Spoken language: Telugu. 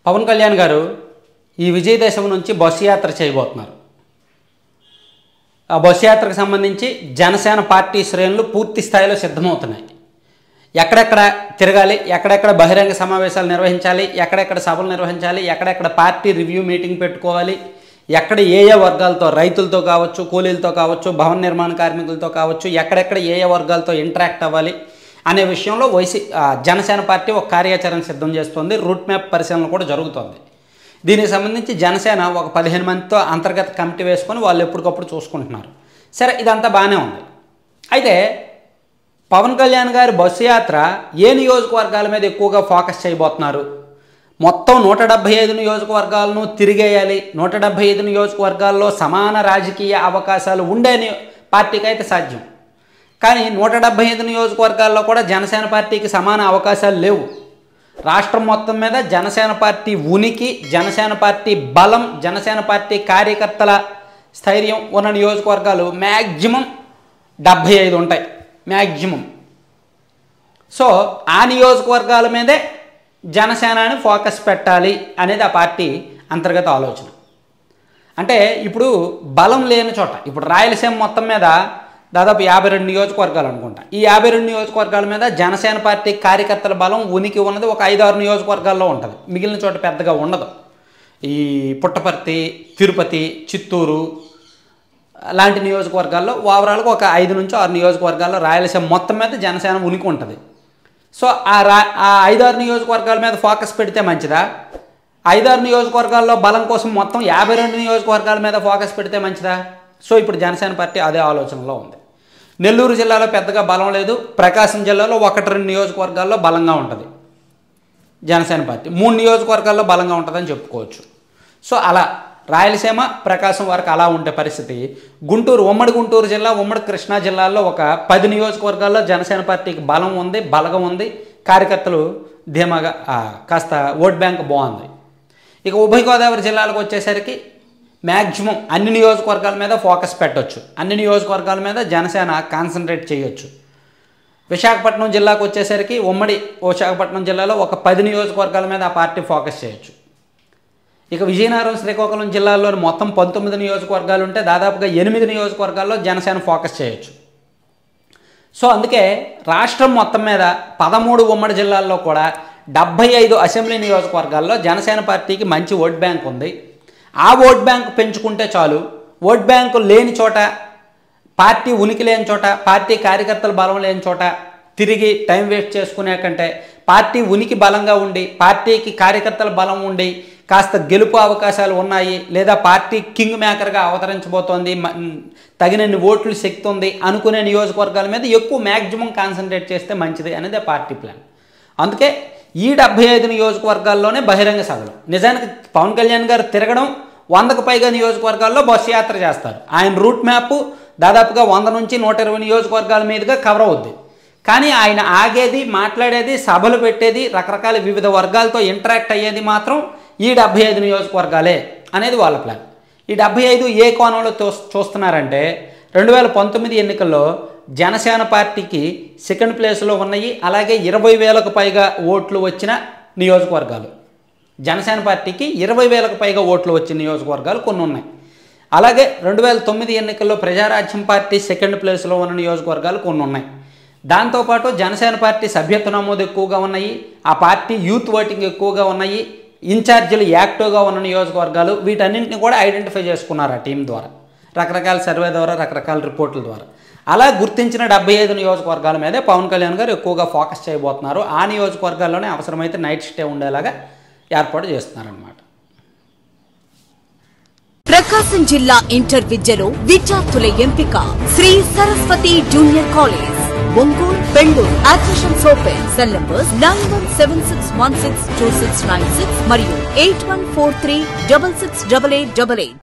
పవన్ కళ్యాణ్ గారు ఈ విజయదశమి నుంచి బస్సు యాత్ర చేయబోతున్నారు ఆ బస్సు యాత్రకు సంబంధించి జనసేన పార్టీ శ్రేణులు పూర్తి స్థాయిలో సిద్ధమవుతున్నాయి ఎక్కడెక్కడ తిరగాలి ఎక్కడెక్కడ బహిరంగ సమావేశాలు నిర్వహించాలి ఎక్కడెక్కడ సభలు నిర్వహించాలి ఎక్కడెక్కడ పార్టీ రివ్యూ మీటింగ్ పెట్టుకోవాలి ఎక్కడ ఏ ఏ వర్గాలతో రైతులతో కావచ్చు కూలీలతో కావచ్చు భవన నిర్మాణ కార్మికులతో కావచ్చు ఎక్కడెక్కడ ఏ ఏ వర్గాలతో ఇంటరాక్ట్ అవ్వాలి అనే విషయంలో వైసీ ఆ, జనసేన పార్టీ ఒక కార్యాచరణ సిద్ధం చేస్తుంది రూట్ మ్యాప్ పరిశీలన కూడా జరుగుతోంది దీనికి సంబంధించి జనసేన ఒక పదిహేను మందితో అంతర్గత కమిటీ వేసుకొని వాళ్ళు ఎప్పటికప్పుడు చూసుకుంటున్నారు సరే ఇదంతా బాగానే ఉంది అయితే పవన్ కళ్యాణ్ గారి బస్సు యాత్ర ఏ నియోజకవర్గాల మీద ఎక్కువగా ఫోకస్ చేయబోతున్నారు మొత్తం నూట డెబ్భై ఐదు నియోజకవర్గాలను తిరిగేయాలి నూట డెబ్భై ఐదు నియోజకవర్గాల్లో సమాన రాజకీయ అవకాశాలు ఉండే ని- పార్టీకి అయితే సాధ్యం కానీ నూట డెబ్భై ఐదు నియోజకవర్గాల్లో కూడా జనసేన పార్టీకి సమాన అవకాశాలు లేవు రాష్ట్రం మొత్తం మీద జనసేన పార్టీ ఉనికి జనసేన పార్టీ బలం జనసేన పార్టీ కార్యకర్తల స్థైర్యం ఉన్న నియోజకవర్గాలు మ్యాక్సిమం డెబ్భై ఐదు ఉంటాయి మ్యాక్సిమం సో ఆ నియోజకవర్గాల మీదే జనసేనని ఫోకస్ పెట్టాలి అనేది ఆ పార్టీ అంతర్గత ఆలోచన అంటే ఇప్పుడు బలం లేని చోట ఇప్పుడు రాయలసీమ మొత్తం మీద దాదాపు యాభై రెండు నియోజకవర్గాలు అనుకుంటా ఈ యాభై రెండు నియోజకవర్గాల మీద జనసేన పార్టీ కార్యకర్తల బలం ఉనికి ఉన్నది ఒక ఐదారు నియోజకవర్గాల్లో ఉంటుంది మిగిలిన చోట పెద్దగా ఉండదు ఈ పుట్టపర్తి తిరుపతి చిత్తూరు లాంటి నియోజకవర్గాల్లో ఓవరాల్గా ఒక ఐదు నుంచి ఆరు నియోజకవర్గాల్లో రాయలసీమ మొత్తం మీద జనసేన ఉనికి ఉంటుంది సో ఆ రా ఆ ఐదారు నియోజకవర్గాల మీద ఫోకస్ పెడితే మంచిదా ఐదారు నియోజకవర్గాల్లో బలం కోసం మొత్తం యాభై రెండు నియోజకవర్గాల మీద ఫోకస్ పెడితే మంచిదా సో ఇప్పుడు జనసేన పార్టీ అదే ఆలోచనలో ఉంది నెల్లూరు జిల్లాలో పెద్దగా బలం లేదు ప్రకాశం జిల్లాలో ఒకటి రెండు నియోజకవర్గాల్లో బలంగా ఉంటుంది జనసేన పార్టీ మూడు నియోజకవర్గాల్లో బలంగా ఉంటుందని చెప్పుకోవచ్చు సో అలా రాయలసీమ ప్రకాశం వరకు అలా ఉండే పరిస్థితి గుంటూరు ఉమ్మడి గుంటూరు జిల్లా ఉమ్మడి కృష్ణా జిల్లాల్లో ఒక పది నియోజకవర్గాల్లో జనసేన పార్టీకి బలం ఉంది బలగం ఉంది కార్యకర్తలు ధీమాగా ఆ, కాస్త ఓట్ బ్యాంక్ బాగుంది ఇక ఉభయ గోదావరి జిల్లాలకు వచ్చేసరికి మ్యాక్సిమం అన్ని నియోజకవర్గాల మీద ఫోకస్ పెట్టొచ్చు అన్ని నియోజకవర్గాల మీద జనసేన కాన్సన్ట్రేట్ చేయొచ్చు విశాఖపట్నం జిల్లాకు వచ్చేసరికి ఉమ్మడి విశాఖపట్నం జిల్లాలో ఒక పది నియోజకవర్గాల మీద ఆ పార్టీ ఫోకస్ చేయొచ్చు ఇక విజయనగరం శ్రీకాకుళం జిల్లాలోని మొత్తం పంతొమ్మిది నియోజకవర్గాలు ఉంటే దాదాపుగా ఎనిమిది నియోజకవర్గాల్లో జనసేన ఫోకస్ చేయొచ్చు సో అందుకే రాష్ట్రం మొత్తం మీద పదమూడు ఉమ్మడి జిల్లాల్లో కూడా డెబ్బై ఐదు అసెంబ్లీ నియోజకవర్గాల్లో జనసేన పార్టీకి మంచి ఓట్ బ్యాంక్ ఉంది ఆ ఓట్ బ్యాంక్ పెంచుకుంటే చాలు ఓట్ బ్యాంకు లేని చోట పార్టీ ఉనికి లేని చోట పార్టీ కార్యకర్తల బలం లేని చోట తిరిగి టైం వేస్ట్ చేసుకునే కంటే పార్టీ ఉనికి బలంగా ఉండి పార్టీకి కార్యకర్తల బలం ఉండి కాస్త గెలుపు అవకాశాలు ఉన్నాయి లేదా పార్టీ కింగ్ మేకర్గా అవతరించబోతోంది మ- తగినన్ని ఓట్లు శక్తి ఉంది అనుకునే నియోజకవర్గాల మీద ఎక్కువ మ్యాక్సిమం కాన్సన్ట్రేట్ చేస్తే మంచిది అనేది ఆ పార్టీ ప్లాన్ అందుకే ఈ డెబ్బై ఐదు నియోజకవర్గాల్లోనే బహిరంగ సభలు నిజానికి పవన్ కళ్యాణ్ గారు తిరగడం వందకు పైగా నియోజకవర్గాల్లో బస్సు యాత్ర చేస్తారు ఆయన రూట్ మ్యాప్ దాదాపుగా వంద నుంచి నూట ఇరవై నియోజకవర్గాల మీదుగా కవర్ అవుద్ది కానీ ఆయన ఆగేది మాట్లాడేది సభలు పెట్టేది రకరకాల వివిధ వర్గాలతో ఇంటరాక్ట్ అయ్యేది మాత్రం ఈ డెబ్బై ఐదు నియోజకవర్గాలే అనేది వాళ్ళ ప్లాన్ ఈ డెబ్బై ఐదు ఏ కోణంలో చూ చూస్తున్నారంటే రెండు వేల పంతొమ్మిది ఎన్నికల్లో జనసేన పార్టీకి సెకండ్ ప్లేస్లో ఉన్నాయి అలాగే ఇరవై వేలకు పైగా ఓట్లు వచ్చిన నియోజకవర్గాలు జనసేన పార్టీకి ఇరవై వేలకు పైగా ఓట్లు వచ్చిన నియోజకవర్గాలు కొన్ని ఉన్నాయి అలాగే రెండు వేల తొమ్మిది ఎన్నికల్లో ప్రజారాజ్యం పార్టీ సెకండ్ ప్లేస్లో ఉన్న నియోజకవర్గాలు కొన్ని ఉన్నాయి దాంతోపాటు జనసేన పార్టీ సభ్యత్వ నమోదు ఎక్కువగా ఉన్నాయి ఆ పార్టీ యూత్ ఓటింగ్ ఎక్కువగా ఉన్నాయి ఇన్ఛార్జీలు యాక్టివ్గా ఉన్న నియోజకవర్గాలు వీటన్నింటిని కూడా ఐడెంటిఫై చేసుకున్నారు ఆ టీం ద్వారా రకరకాల సర్వే ద్వారా రకరకాల రిపోర్టుల ద్వారా అలా గుర్తించిన డెబ్బై ఐదు నియోజకవర్గాల మీదే పవన్ కళ్యాణ్ గారు ఎక్కువగా ఫోకస్ చేయబోతున్నారు ఆ నియోజకవర్గాల్లోనే అవసరమైతే నైట్ స్టే ఉండేలాగా ఏర్పాటు చేస్తున్నారనమాట ప్రకాశం జిల్లా ఇంటర్ విద్యలో విద్యార్థుల ఎంపిక Shri Saraswati junior college Ongole Bengaluru admissions open cell numbers nine one seven six one six two six nine six మరియు eight one four three double six double eight double eight